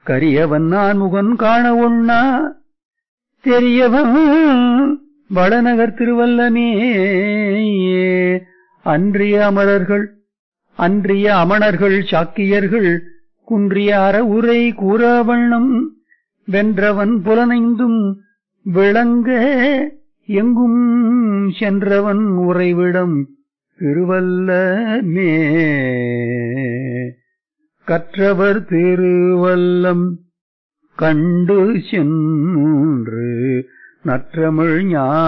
கரியவன் நான் முகன் காண ஒண்ணா தெரியவன் வளநகர் திருவல்லமே அன்றிய அமரர்கள் அன்றிய அமணர்கள் சாக்கியர்கள் குன்றிய அற உரை கூற வண்ணம் வென்றவன் புலனைந்தும் விளங்க எங்கும் சென்றவன் உறைவிடம் திருவல்லமே கற்றவர் திருவல்லம் கண்டு சென்று நற்றமிழ் ஞா